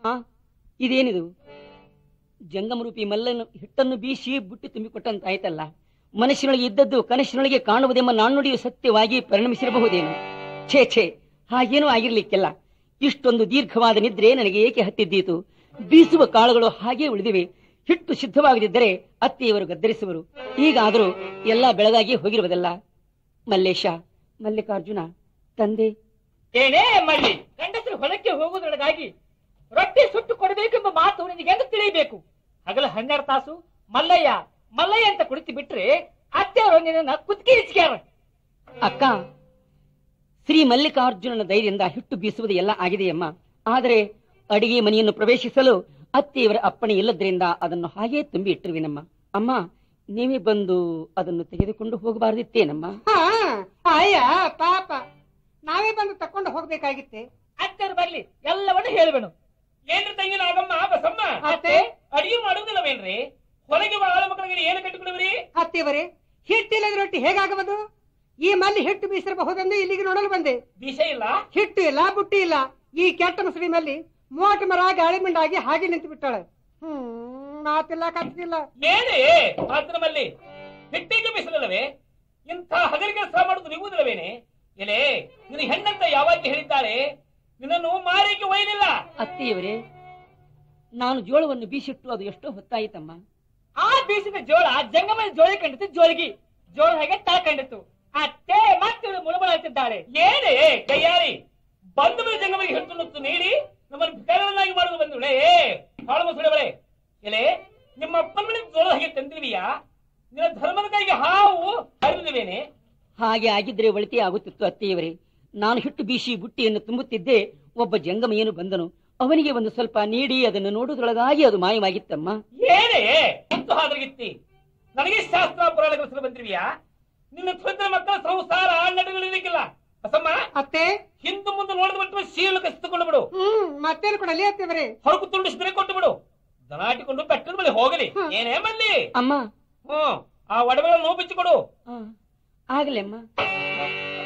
ಆ ಇದೇನಿದು ಜಂಗಮರೂಪಿ ಮಲ್ಲನ್ನು ಹಿಟ್ಟನ್ನು ಬೀಸಿ ಬುಟ್ಟಿ ತುಂಬಿಕೊಟ್ಟಂತಾಯ್ತಲ್ಲ ಮನಸ್ಸಿನೊಳಗೆ ಇದ್ದದ್ದು ಕನಸಿನೊಳಗೆ ಕಾಣುವುದೆಂಬ ನಾಣ್ಣುಡಿಯು ಸತ್ಯವಾಗಿ ಪರಿಣಮಿಸಿರಬಹುದೇನು ಛೇ ಛೇ ಹಾಗೇನೂ ಆಗಿರ್ಲಿಕ್ಕೆಲ್ಲ ಇಷ್ಟೊಂದು ದೀರ್ಘವಾದ ನಿದ್ರೆ ನನಗೆ ಏಕೆ ಹತ್ತಿದ್ದೀತು ಬೀಸುವ ಕಾಳುಗಳು ಹಾಗೇ ಉಳಿದಿವೆ ಹಿಟ್ಟು ಸಿದ್ಧವಾಗದಿದ್ದರೆ ಅತ್ತೆಯವರು ಗದ್ದರಿಸುವರು ಈಗಾದರೂ ಎಲ್ಲ ಬೆಳಗಾಗಿ ಹೋಗಿರುವುದಲ್ಲ ಮಲ್ಲೇಶ ಮಲ್ಲಿಕಾರ್ಜುನ ತಂದೆ ಏನೇ ಮಳ್ಳಿ ಗಂಡಸರು ಹೊಲಕ್ಕೆ ಹೋಗುವುದರೊಳಗಾಗಿ ರೊಟ್ಟಿ ಸುಟ್ಟು ಕೊಡಬೇಕೆಂಬ ಮಾತು ನಿನಗೆ ಹೆಂಗ ತಿಳಿಯಬೇಕು ಹಗಲ ಹನ್ನೆರಡು ತಾಸು ಮಲ್ಲಯ್ಯ ಮಲ್ಲಯ್ಯ ಅಂತ ಕುಳಿತು ಬಿಟ್ರೆ ಅತ್ತೆಯವರು ನಿನ್ನ ಕುತ್ತಿಗೆ ಇಚ್ಕ್ಯಾರ ಅಕ್ಕ ಶ್ರೀ ಮಲ್ಲಿಕಾರ್ಜುನನ ಧೈರ್ಯದಿಂದ ಹಿಟ್ಟು ಬೀಸುವುದು ಎಲ್ಲ ಆಗಿದೆಯಮ್ಮ ಆದರೆ ಅಡಿಗೆ ಮನೆಯನ್ನು ಪ್ರವೇಶಿಸಲು ಅತ್ತೆಯವರ ಅಪ್ಪಣೆ ಇಲ್ಲದ್ರಿಂದ ಅದನ್ನು ಹಾಗೇ ತುಂಬಿ ಇಟ್ಟಿರುವಿನಮ್ಮ ಅಮ್ಮ ನೀವೇ ಬಂದು ಅದನ್ನು ತೆಗೆದುಕೊಂಡು ಹೋಗಬಾರದಿತ್ತೇನಮ್ಮ ಹಾ ಅಯ್ಯ ಪಾಪ ನಾವೇ ಬಂದು ತಕೊಂಡು ಹೋಗ್ಬೇಕಾಗಿತ್ತೆ ಅತ್ತೆಯರು ಬರ್ಲಿ ಎಲ್ಲವನ್ನು ಹೇಳುವೆನು ಏನ್ರಿ ತಂಗಿನ ಆಗಮ್ಮ ಬಸಮ್ಮ ಅತ್ತೆ ಅಡಿಗೆ ಮಾಡುವುದಿಲ್ಲವೇನ್ರಿ ಹೊರಗೆ ಬಾಳ ಮಕ್ಕಳಿಗೆ ಏನು ಕಟ್ಟಿಕೊಡುವ್ರಿ ಅತ್ತಿಯವರೇ ಹಿಟ್ಟಿಲ್ಲದ ರೊಟ್ಟಿ ಹೇಗಾಗಬಹುದು ಈ ಮಲ್ಲಿ ಹಿಟ್ಟು ಬೀಸಿರಬಹುದೆಂದು ಇಲ್ಲಿಗೆ ನೋಡಲು ಬಂದೆ ವಿಷ ಇಲ್ಲ ಹಿಟ್ಟು ಇಲ್ಲ ಬುಟ್ಟಿ ಇಲ್ಲ ಈ ಕೆಟ್ಟ ಮುಸುಳಿ ಮಲ್ಲಿ ಮೋಟ ಮರ ಗಾಳಿ ಮಿಂಡಾಗಿ ಹಾಗೆ ನಿಂತು ಬಿಟ್ಟಾಳೆ ಹ್ಮ್ ಮಾತಿಲ್ಲ ಕತ್ತಿಲ್ಲ ಏನೇ ಮಾತ್ರಮಲ್ಲಿ ಹಿಟ್ಟಿಗೆ ಬಿಸಿಲಲ್ಲವೇ ಇಂಥ ಹಗಲಿ ಕೆಲಸ ಮಾಡುವುದು ನಿಗುವುದಿಲ್ಲವೇನೆ ಎಲೆ ನಿನ್ನ ಹೆಣ್ಣಂತ ಯಾವಾಗ ಹೇಳಿದ್ದಾರೆ ನಿನ್ನನ್ನು ಮಾರಿಗೆ ಒಯ್ಯಲಿಲ್ಲ ಅತ್ತೆಯವರೇ ನಾನು ಜೋಳವನ್ನು ಬೀಸಿಟ್ಟು ಅದು ಎಷ್ಟೋ ಹೊತ್ತಾಯಿತಮ್ಮ ಆ ಬೀಸಿದ ಜೋಳ ಜಂಗಮದ ಜೋಳ ಕಂಡಿತು ಜೋಳಿಗಿ ಜೋಳ ಹಾಗೆ ತಳ ಕಂಡಿತು ಅತ್ತೆ ಮತ್ತೆ ಮುಳುಬಳ ಹತ್ತಿದ್ದಾಳೆ ಏನೇ ಕೈಯಾರಿ ಬಂದ ಮೇಲೆ ಜಂಗಮಗೆ ಹಿಟ್ಟು ನೀಡಿ ನಮ್ಮನ್ನು ಬೇರೆಯವನ್ನಾಗಿ ಮಾಡುವುದು ಬಂದುಳೆ ಹಾಳು ಮುಸುಳಬಳೆ ಎಲೆ ನಿಮ್ಮ ಅಪ್ಪನ ಮನೆ ಜೋಳ ಹಾಗೆ ತಂದಿರುವಿಯಾ ನಿನ್ನ ಧರ್ಮದ ಕೈಗೆ ಹಾವು ಹರಿದಿವೇನೆ ಹಾಗೆ ಆಗಿದ್ರೆ ಒಳಿತೇ ಆಗುತ್ತಿತ್ತು ಅತ್ತೆಯವರೇ ನಾನು ಹಿಟ್ಟು ಬೀಸಿ ಬುಟ್ಟಿಯನ್ನು ತುಂಬುತ್ತಿದ್ದೆ ಒಬ್ಬ ಜಂಗಮಯ್ಯನು ಬಂದನು ಅವನಿಗೆ ಒಂದು ಸ್ವಲ್ಪ ನೀಡಿ ಅದನ್ನು ನೋಡುವುದರೊಳಗಾಗಿ ಅದು ಮಾಯವಾಗಿತ್ತಮ್ಮ ಏನೇ ಮುತ್ತು ಹಾದ್ರಗಿತ್ತಿ ನನಗೆ ಶಾಸ್ತ್ರ ಪುರಾಣಗಳ ಹೆಸರು ಬಂದಿರುವಿಯಾ ನಿನ್ನ ತ್ವರಿತ ಮಕ್ಕಳ ಸಂಸಾರ ನಡೆಗಳಿರ್ಲಿಕ್ಕಿಲ್ಲ ಬಸಮ್ಮ ಅತ್ತೆ ಹಿಂದು ಮುಂದೆ ನೋಡಿದ ಬಿಟ್ಟು ಶೀಲು ಕಸಿದುಕೊಂಡು ಬಿಡು ಹ್ಮ್ ಮತ್ತೇನು ಕೊಡಲಿ ಅತ್ತಿಯವರೇ ಹೊರಗು ತುಂಡಿಸಿದ್ರೆ ಕೊಟ್ಟು ಬಿಡು ದನಾಟಿಕೊಂಡು ಬೆಟ್ಟದ ಬಳಿ ಹೋಗಲಿ ಏನೇ ಮಲ್ಲಿ ಅಮ್ಮ ಹ್ಮ್ ಆ ಒಡವೆಗಳನ್ನು ಬಿಚ್ಚಿಕೊಡು ಆ, ಆಗಲೇ ಅಮ್ಮ